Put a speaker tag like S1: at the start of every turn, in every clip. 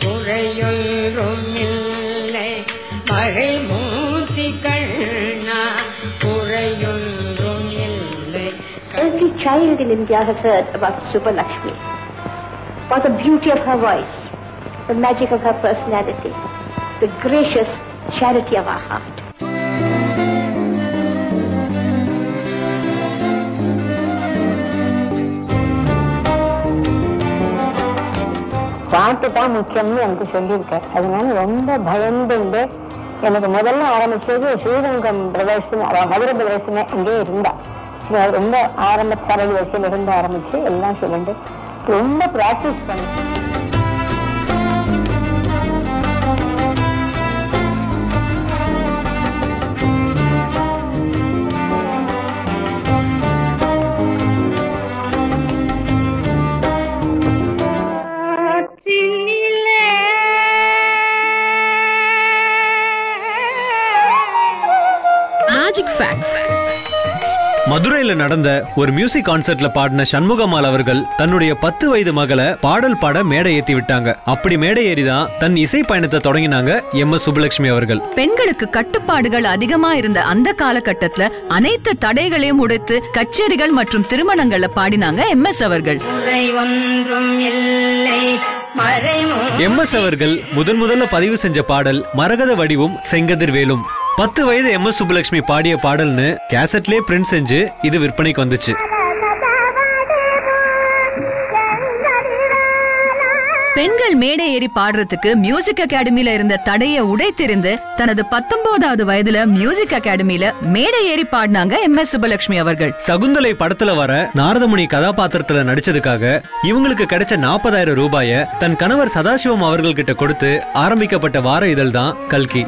S1: குறையொன்றும் இல்லை மறைமூர்த்தி கண்ணா குறையொன்றும் இல்லை
S2: Every child in India has heard about Subba Lakshmi. What the beauty of her voice, the magic of her personality, the gracious charity of her heart.
S3: பாட்டு தான் முக்கியம்னு எனக்கு சொல்லியிருக்கார் அதனால ரொம்ப பயந்துண்டு எனக்கு முதல்ல ஆரம்பிச்சது ஸ்ரீரங்கம் பிரதர்சனம் அவ மதுரை பிரதர்சனம் இங்கே இருந்தா இவ ரொம்ப ஆரம்ப தரகு வயசுல இருந்து ஆரம்பிச்சு எல்லாம் சொல்லிட்டு ரொம்ப பிராக்டிஸ் பண்ணேன்
S4: மேஜிக் ஃபேக்ட்ஸ்
S5: மதுரையில நடந்த ஒரு மியூசிக் கான்சர்ட்ல பாடின சண்முகமால் அவர்கள் தன்னுடைய பத்து வயது மகளை பாடல் பாட மேடை ஏத்தி விட்டாங்க அப்படி மேடை ஏறிதான் தன் இசை பயணத்தை தொடங்கினாங்க எம் எஸ் சுப்புலட்சுமி அவர்கள்
S4: பெண்களுக்கு கட்டுப்பாடுகள் அதிகமா இருந்த அந்த காலகட்டத்துல அனைத்து தடைகளையும் உடைத்து கச்சேரிகள் மற்றும் திருமணங்கள்ல பாடினாங்க எம் எஸ் அவர்கள்
S1: குறை ஒன்றும் இல்லை மறைமூர்த்தி
S5: எம் எஸ் அவர்கள் முதன் முதல்ல பதிவு செஞ்ச பாடல் மரகத வடிவும் செங்கதிர் வேலும் பத்து வயது எம் எஸ் சுப்புலட்சுமி பாடிய பாடல்னு கேசட்லயே பிரிண்ட் செஞ்சு இது விற்பனைக்கு வந்துச்சு
S4: பெண்கள் மேடை ஏறி பாடுறதுக்கு மியூசிக் அகாடமில இருந்த தடையை உடைத்தெறிந்து தனது பத்தொன்பதாவது வயதுல மியூசிக் அகாடமில மேடை ஏறி பாடினாங்க எம் எஸ் சுப்பலட்சுமி அவர்கள்
S5: சகுந்தலை படத்துல வர நாரதமுனி கதாபாத்திரத்துல நடிச்சதுக்காக இவங்களுக்கு கிடைச்ச நாற்பதாயிரம் ரூபாய தன் கணவர் சதாசிவம் அவர்கள் கிட்ட கொடுத்து ஆரம்பிக்கப்பட்ட வார இதழ் தான் கல்கி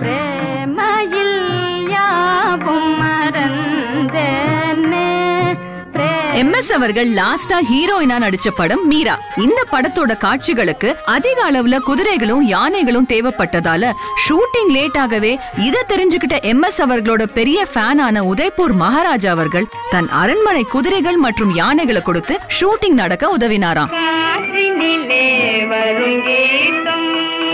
S4: எம் எஸ் அவர்கள் லாஸ்டா ஹீரோயினா நடிச்ச படம் மீரா இந்த படத்தோட காட்சிகளுக்கு அதிக அளவுல குதிரைகளும் யானைகளும் தேவைப்பட்டதால ஷூட்டிங் லேட் ஆகவே இத தெரிஞ்சுக்கிட்ட எம் எஸ் அவர்களோட பெரிய ஃபேனான உதய்பூர் மகாராஜா அவர்கள் தன் அரண்மனை குதிரைகள் மற்றும் யானைகளை கொடுத்து ஷூட்டிங் நடக்க உதவினாராம்
S1: காற்றினிலே வரும் கீதம்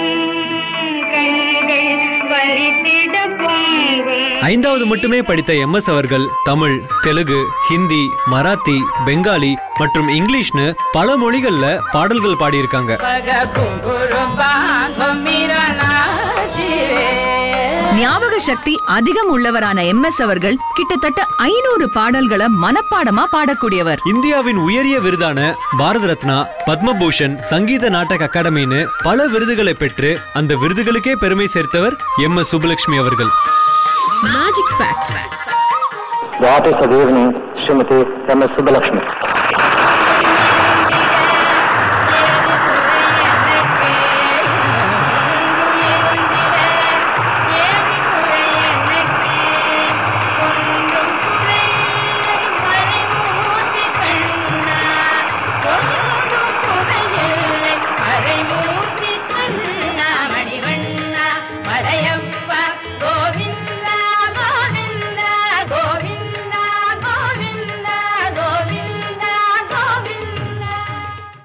S1: கண்கள் வலித்திட பொங்கும்
S5: ஐந்தாவது மட்டுமே படித்த எம் எஸ் அவர்கள் தமிழ் தெலுங்கு ஹிந்தி மராத்தி பெங்காலி மற்றும் இங்கிலீஷ்னு பல மொழிகள்ல பாடல்கள் பாடியிருக்காங்க
S1: பக குங்குரு பாந்தோ மீரா நாச்சிவே
S4: ஞாபக சக்தி அதிகம் உள்ளவரான எம் எஸ் அவர்கள் கிட்டத்தட்ட ஐநூறு பாடல்களை மனப்பாடமா பாடக்கூடியவர்
S5: இந்தியாவின் உயரிய விருதான பாரத ரத்னா பத்மபூஷன் சங்கீத நாடக அகாடமின்னு பல விருதுகளை பெற்று அந்த விருதுகளுக்கே பெருமை சேர்த்தவர் எம் எஸ் சுப்புலட்சுமி அவர்கள்
S4: magic facts
S3: What is of evening, Srimati M.S. Subbalakshmi.